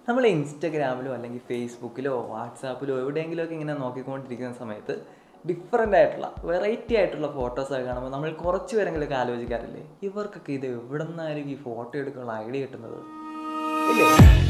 നമ്മൾ ഇൻസ്റ്റഗ്രാമിലോ അല്ലെങ്കിൽ ഫേസ്ബുക്കിലോ വാട്സാപ്പിലോ എവിടെയെങ്കിലുമൊക്കെ ഇങ്ങനെ നോക്കിക്കൊണ്ടിരിക്കുന്ന സമയത്ത് ഡിഫറെൻ്റ് ആയിട്ടുള്ള വെറൈറ്റി ആയിട്ടുള്ള ഫോട്ടോസൊക്കെ കാണുമ്പോൾ നമ്മൾ കുറച്ച് പേരെങ്കിലുമൊക്കെ ആലോചിക്കാറില്ലേ ഇവർക്കൊക്കെ ഇത് എവിടെ നിന്നായിരിക്കും ഈ ഫോട്ടോ എടുക്കാനുള്ള ഐഡിയ കിട്ടുന്നത് ഇല്ലേ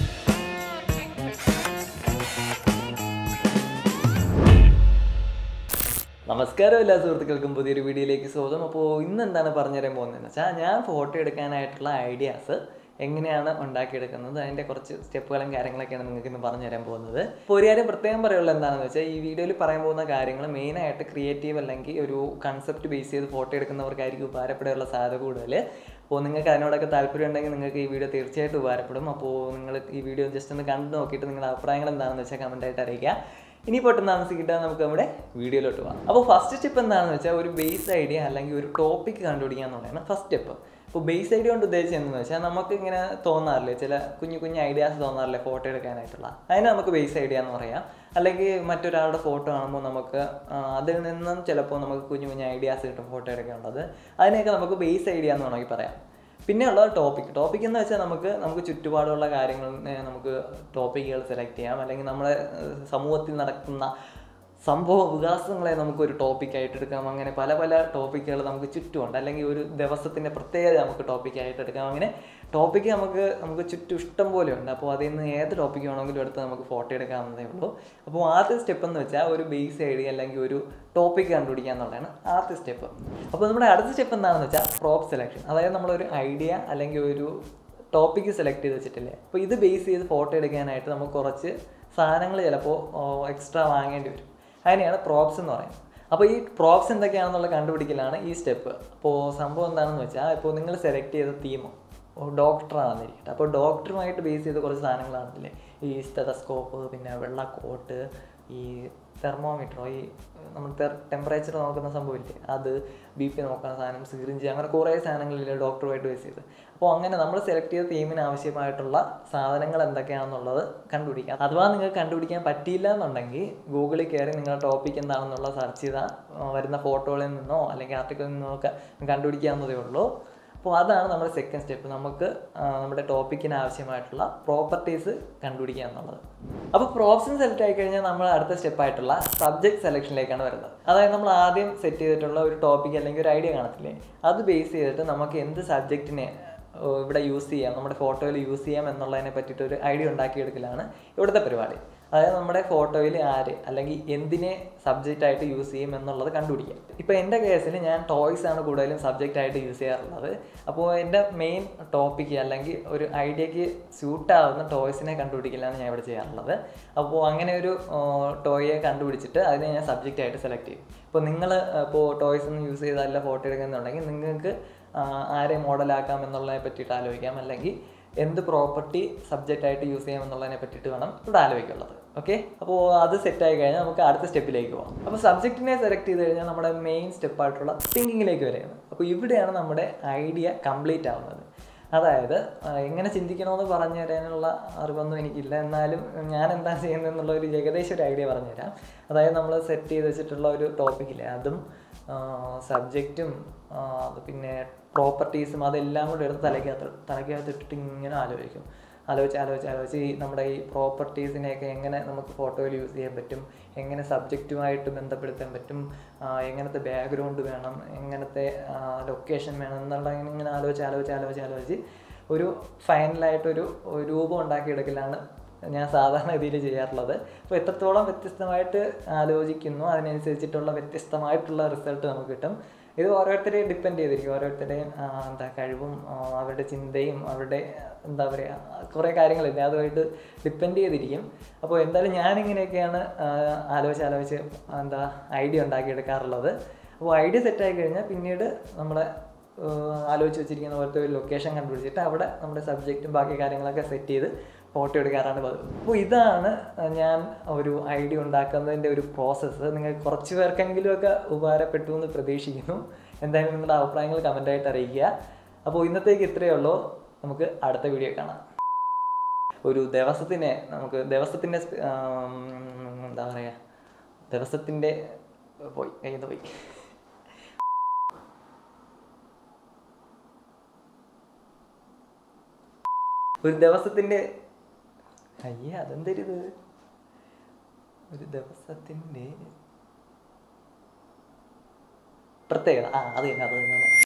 നമസ്കാരം എല്ലാ സുഹൃത്തുക്കൾക്കും പുതിയൊരു വീഡിയോയിലേക്ക് സ്വാഗതം അപ്പോൾ ഇന്ന് എന്താണ് പറഞ്ഞുതരാൻ പോകുന്നതെന്ന് വെച്ചാൽ ഞാൻ ഫോട്ടോ എടുക്കാനായിട്ടുള്ള ഐഡിയാസ് എങ്ങനെയാണ് ഉണ്ടാക്കിയെടുക്കുന്നത് അതിൻ്റെ കുറച്ച് സ്റ്റെപ്പുകളും കാര്യങ്ങളൊക്കെയാണ് നിങ്ങൾക്ക് ഇന്ന് പറഞ്ഞു തരാൻ പോകുന്നത് അപ്പോൾ ഒരു കാര്യം പ്രത്യേകം പറയുള്ളത് എന്താണെന്ന് വെച്ചാൽ ഈ വീഡിയോയിൽ പറയാൻ പോകുന്ന കാര്യങ്ങൾ മെയിനായിട്ട് ക്രിയേറ്റീവ് അല്ലെങ്കിൽ ഒരു കൺസെപ്റ്റ് ബേസ് ചെയ്ത് ഫോട്ടോ എടുക്കുന്നവർക്കായിരിക്കും ഉപകാരപ്പെടാനുള്ള സാധ്യത കൂടുതൽ അപ്പോൾ നിങ്ങൾക്ക് അതിനോടൊക്കെ താല്പര്യം ഉണ്ടെങ്കിൽ നിങ്ങൾക്ക് ഈ വീഡിയോ തീർച്ചയായിട്ടും ഉപകാരപ്പെടും അപ്പോൾ നിങ്ങൾ ഈ വീഡിയോ ജസ്റ്റ് ഒന്ന് കണ്ടു നോക്കിയിട്ട് നിങ്ങളുടെ അഭിപ്രായങ്ങൾ എന്താണെന്ന് വെച്ചാൽ കമൻറ്റായിട്ട് അറിയിക്കുക ഇനി പൊട്ടുന്ന താമസിക്കിട്ടാൽ നമുക്ക് നമ്മുടെ വീഡിയോയിലോട്ട് പോകാം അപ്പോൾ ഫസ്റ്റ് സ്റ്റെപ്പ് എന്താണെന്ന് വെച്ചാൽ ഒരു ബേസ് ഐഡിയ അല്ലെങ്കിൽ ഒരു ടോപ്പിക് കണ്ടുപിടിക്കുക എന്നുള്ളതാണ് ഫസ്റ്റ് സ്റ്റെപ്പ് അപ്പോൾ ബേസ് ഐഡിയ കൊണ്ട് ഉദ്ദേശിച്ചത് എന്താണെന്ന് വെച്ചാൽ നമുക്ക് ഇങ്ങനെ തോന്നാറില്ലേ ചില കുഞ്ഞു കുഞ്ഞു ഐഡിയാസ് തോന്നാറില്ലേ ഫോട്ടോ എടുക്കാനായിട്ടുള്ള അതിനെ നമുക്ക് ബേസ് ഐഡിയ എന്ന് പറയാം അല്ലെങ്കിൽ മറ്റൊരാളുടെ ഫോട്ടോ കാണുമ്പോൾ നമുക്ക് ആ, അതിൽ നിന്നും ചിലപ്പോൾ നമുക്ക് കുഞ്ഞു കുഞ്ഞു ഐഡിയാസ് കിട്ടും ഫോട്ടോ എടുക്കേണ്ടത് അതിനെയൊക്കെ നമുക്ക് ബേസ് ഐഡിയ എന്ന് വേണമെങ്കിൽ പറയാം പിന്നെ ഉള്ളത് ടോപ്പിക് ടോപ്പിക് എന്ന് വെച്ചാൽ നമുക്ക് നമുക്ക് ചുറ്റുപാടുള്ള കാര്യങ്ങൾ നമുക്ക് ടോപ്പിക്കുകൾ സെലക്ട് ചെയ്യാം അല്ലെങ്കിൽ നമ്മുടെ ഏഹ്, സമൂഹത്തിൽ നടക്കുന്ന സംഭവ വികാസങ്ങളെ നമുക്കൊരു ടോപ്പിക്കായിട്ട് എടുക്കാം അങ്ങനെ പല പല ടോപ്പിക്കുകൾ നമുക്ക് ചുറ്റുമുണ്ട് അല്ലെങ്കിൽ ഒരു ദിവസത്തിൻ്റെ പ്രത്യേകത നമുക്ക് ടോപ്പിക്കായിട്ട് എടുക്കാം അങ്ങനെ ടോപ്പിക്ക് നമുക്ക് നമുക്ക് ചുറ്റും ഇഷ്ടം പോലെ ഉണ്ട് അപ്പോൾ അതിൽ നിന്ന് ഏത് ടോപ്പിക്ക് വേണമെങ്കിലും എടുത്ത് നമുക്ക് ഫോട്ടോ എടുക്കാവുന്നതേ ഉള്ളൂ അപ്പോൾ ആദ്യത്തെ സ്റ്റെപ്പ് എന്ന് വെച്ചാൽ ഒരു ബേസ് ഐഡിയ അല്ലെങ്കിൽ ഒരു ടോപ്പിക്ക് കണ്ടുപിടിക്കുക എന്നുള്ളതാണ് ആദ്യത്തെ സ്റ്റെപ്പ് അപ്പോൾ നമ്മുടെ അടുത്ത സ്റ്റെപ്പ് എന്താണെന്ന് വെച്ചാൽ പ്രോപ്പ് സെലക്ഷൻ അതായത് നമ്മളൊരു ഐഡിയ അല്ലെങ്കിൽ ഒരു ടോപ്പിക്ക് സെലക്ട് ചെയ്ത് വെച്ചിട്ടില്ലേ അപ്പോൾ ഇത് ബേസ് ചെയ്ത് ഫോട്ടോ എടുക്കാനായിട്ട് നമുക്ക് കുറച്ച് സാധനങ്ങൾ ചിലപ്പോൾ എക്സ്ട്രാ വാങ്ങേണ്ടി വരും അതിനെയാണ് പ്രോപ്സ് എന്ന് പറയുന്നത് അപ്പോൾ ഈ പ്രോപ്സ് എന്തൊക്കെയാണെന്നുള്ള കണ്ടുപിടിക്കലാണ് ഈ സ്റ്റെപ്പ് അപ്പോൾ സംഭവം എന്താണെന്ന് വെച്ചാൽ ഇപ്പോൾ നിങ്ങൾ സെലക്ട് ചെയ്ത തീമോ ഡോക്ടറാണെന്നിരിക്കട്ടെ അപ്പോൾ ഡോക്ടറുമായിട്ട് ബേസ് ചെയ്ത കുറച്ച് സാധനങ്ങളാണല്ലേ ഈ സ്റ്റെതസ്കോപ്പ് പിന്നെ വെള്ള കോട്ട് ഈ തെർമോമീറ്ററോ ഈ നമ്മൾ ടെമ്പറേച്ചർ നോക്കുന്ന സംഭവമില്ലേ അത് ബി പി നോക്കുന്ന സാധനം സിറിഞ്ച് അങ്ങനെ കുറേ സാധനങ്ങളില്ലേ ഡോക്ടറുമായിട്ട് ബേസ് ചെയ്ത് അപ്പോൾ അങ്ങനെ നമ്മൾ സെലക്ട് ചെയ്ത തീമിന് ആവശ്യമായിട്ടുള്ള സാധനങ്ങൾ എന്തൊക്കെയാണെന്നുള്ളത് കണ്ടുപിടിക്കാം അഥവാ നിങ്ങൾക്ക് കണ്ടുപിടിക്കാൻ പറ്റിയില്ല എന്നുണ്ടെങ്കിൽ ഗൂഗിളിൽ കയറി നിങ്ങളുടെ ടോപ്പിക് എന്താണെന്നുള്ള സെർച്ച് ചെയ്താൽ ആ, വരുന്ന ഫോട്ടോകളിൽ നിന്നോ അല്ലെങ്കിൽ ആർട്ടിക്കിളിൽ നിന്നോ ഒക്കെ കണ്ടുപിടിക്കാവുന്നതേ ഉള്ളൂ അപ്പോൾ അതാണ് നമ്മുടെ സെക്കൻഡ് സ്റ്റെപ്പ് നമുക്ക് ആ, നമ്മുടെ ടോപ്പിക്കിന് ആവശ്യമായിട്ടുള്ള പ്രോപ്പർട്ടീസ് കണ്ടുപിടിക്കുക എന്നുള്ളത് അപ്പോൾ പ്രോപ്ഷൻ സെലക്ട് ആയി കഴിഞ്ഞാൽ നമ്മൾ അടുത്ത സ്റ്റെപ്പായിട്ടുള്ള സബ്ജക്ട് സെലക്ഷനിലേക്കാണ് വരുന്നത് അതായത് നമ്മൾ ആദ്യം സെറ്റ് ചെയ്തിട്ടുള്ള ഒരു ടോപ്പിക് അല്ലെങ്കിൽ ഒരു ഐഡിയ കാണത്തില്ലേ അത് ബേസ് ചെയ്തിട്ട് നമുക്ക് എന്ത് സബ്ജക്റ്റിനെ ഇവിടെ യൂസ് ചെയ്യാം നമ്മുടെ ഫോട്ടോയിൽ യൂസ് ചെയ്യാം എന്നുള്ളതിനെ പറ്റിയിട്ട് ഒരു ഐഡിയ ഉണ്ടാക്കിയെടുക്കലാണ് ഇവിടുത്തെ പരിപാടി അതായത് നമ്മുടെ ഫോട്ടോയിൽ ആര് അല്ലെങ്കിൽ എന്തിനെ സബ്ജക്റ്റ് ആയിട്ട് യൂസ് ചെയ്യും എന്നുള്ളത് കണ്ടുപിടിക്കാം ഇപ്പോൾ എൻ്റെ കേസിൽ ഞാൻ ടോയ്സ് ആണ് കൂടുതലും സബ്ജക്റ്റ് ആയിട്ട് യൂസ് ചെയ്യാറുള്ളത് അപ്പോൾ എൻ്റെ മെയിൻ ടോപ്പിക്ക് അല്ലെങ്കിൽ ഒരു ഐഡിയക്ക് സ്യൂട്ടാവുന്ന ടോയ്സിനെ കണ്ടുപിടിക്കലാണ് ഞാൻ ഇവിടെ ചെയ്യാറുള്ളത് അപ്പോൾ അങ്ങനെ ഒരു ടോയെ കണ്ടുപിടിച്ചിട്ട് അതിനെ ഞാൻ സബ്ജക്റ്റ് ആയിട്ട് സെലക്ട് ചെയ്യും ഇപ്പോൾ നിങ്ങൾ ഇപ്പോൾ ടോയ്സ് ഒന്നും യൂസ് ചെയ്തല്ല ഫോട്ടോ എടുക്കുന്നുണ്ടെങ്കിൽ നിങ്ങൾക്ക് ആ, ആരെ മോഡലാക്കാം എന്നുള്ളതിനെ പറ്റിയിട്ട് ആലോചിക്കാം അല്ലെങ്കിൽ എന്ത് പ്രോപ്പർട്ടി സബ്ജക്റ്റ് ആയിട്ട് യൂസ് ചെയ്യാം എന്നുള്ളതിനെ പറ്റിയിട്ട് വേണം ഇവിടെ ആലോചിക്കുള്ളത് ഓക്കെ അപ്പോൾ അത് സെറ്റ് ആയി കഴിഞ്ഞാൽ നമുക്ക് അടുത്ത സ്റ്റെപ്പിലേക്ക് പോകാം അപ്പോൾ സബ്ജക്റ്റിനെ സെലക്ട് ചെയ്ത് കഴിഞ്ഞാൽ നമ്മുടെ മെയിൻ സ്റ്റെപ്പായിട്ടുള്ള തിങ്കിങ്ങിലേക്ക് വരികയാണ് അപ്പോൾ ഇവിടെയാണ് നമ്മുടെ ഐഡിയ കംപ്ലീറ്റ് ആവുന്നത് അതായത് ആ, എങ്ങനെ ചിന്തിക്കണമെന്ന് പറഞ്ഞു തരാനുള്ള അറിവൊന്നും എനിക്കില്ല എന്നാലും ഞാൻ എന്താ ചെയ്യുന്നത് എന്നുള്ള ഒരു ഏകദേശം ഒരു ഐഡിയ പറഞ്ഞുതരാം അതായത് നമ്മൾ സെറ്റ് ചെയ്ത് വെച്ചിട്ടുള്ള ഒരു ടോപ്പിക്കില്ലേ അതും സബ്ജക്റ്റും അത് പിന്നെ പ്രോപ്പർട്ടീസും അതെല്ലാം കൂടെ എടുത്ത് തലയ്ക്കകത്ത് തലയ്ക്കകത്ത് ഇട്ടിട്ട് ഇങ്ങനെ ആലോചിക്കും ആലോചിച്ച് ആലോചിച്ച് ആലോചിച്ച് ഈ നമ്മുടെ ഈ പ്രോപ്പർട്ടീസിനെയൊക്കെ എങ്ങനെ നമുക്ക് ഫോട്ടോയിൽ യൂസ് ചെയ്യാൻ പറ്റും എങ്ങനെ സബ്ജക്റ്റുമായിട്ട് ബന്ധപ്പെടുത്താൻ പറ്റും ആ, എങ്ങനത്തെ ബാക്ക്ഗ്രൗണ്ട് വേണം എങ്ങനത്തെ ലൊക്കേഷൻ വേണം എന്നുള്ള ഇങ്ങനെ ആലോചിച്ച് ആലോചിച്ച് ആലോചിച്ച് ആലോചിച്ച് ഒരു ഫൈനലായിട്ടൊരു രൂപം ഉണ്ടാക്കിയെടുക്കലാണ് ഞാൻ സാധാരണ രീതിയിൽ ചെയ്യാറുള്ളത് അപ്പോൾ എത്രത്തോളം വ്യത്യസ്തമായിട്ട് ആലോചിക്കുന്നു അതിനനുസരിച്ചിട്ടുള്ള വ്യത്യസ്തമായിട്ടുള്ള റിസൾട്ട് നമുക്ക് കിട്ടും ഇത് ഓരോരുത്തരെയും ഡിപ്പെൻഡ് ചെയ്തിരിക്കും ഓരോരുത്തരുടെയും ആ, എന്താ കഴിവും ആ, അവരുടെ ചിന്തയും അവരുടെ എന്താ പറയുക കുറേ കാര്യങ്ങളില്ലേ അതുമായിട്ട് ഡിപ്പെൻഡ് ചെയ്തിരിക്കും അപ്പോൾ എന്തായാലും ഞാനിങ്ങനെയൊക്കെയാണ് ആ, ആലോചിച്ച് ആലോചിച്ച് എന്താ ഐഡിയ ഉണ്ടാക്കിയെടുക്കാറുള്ളത് അപ്പോൾ ഐഡിയ സെറ്റായി കഴിഞ്ഞാൽ പിന്നീട് നമ്മളെ ഏഹ് ആലോചിച്ച് വെച്ചിരിക്കുന്ന പോലത്തെ ഒരു ലൊക്കേഷൻ കണ്ടുപിടിച്ചിട്ട് അവിടെ നമ്മുടെ സബ്ജക്റ്റും ബാക്കി കാര്യങ്ങളൊക്കെ സെറ്റ് ചെയ്ത് ഫോട്ടോ എടുക്കാറാണ് പതിവ് അപ്പോൾ ഇതാണ് ഞാൻ ഒരു ഐഡിയ ഉണ്ടാക്കുന്നതിൻ്റെ ഒരു പ്രോസസ്സ് നിങ്ങൾ കുറച്ച് പേർക്കെങ്കിലുമൊക്കെ ഉപകാരപ്പെട്ടു എന്ന് പ്രതീക്ഷിക്കുന്നു എന്തായാലും നിങ്ങളുടെ അഭിപ്രായങ്ങൾ കമൻ്റായിട്ട് അറിയിക്കുക അപ്പോൾ ഇന്നത്തേക്ക് ഇത്രയേ ഉള്ളൂ നമുക്ക് അടുത്ത വീഡിയോ കാണാം ഒരു ദിവസത്തിനെ നമുക്ക് ദിവസത്തിൻ്റെ സ്പ- ആം, എന്താ പറയുക ദിവസത്തിൻ്റെ പോയി കയ്യിൽ നിന്ന് പോയി ഒരു ദിവസത്തിൻ്റെ അയ്യേ അതെന്തരിത് ഒരു ദിവസത്തിൻ്റെ പ്രത്യേകത ആ അത് തന്നെ അത് തന്നെ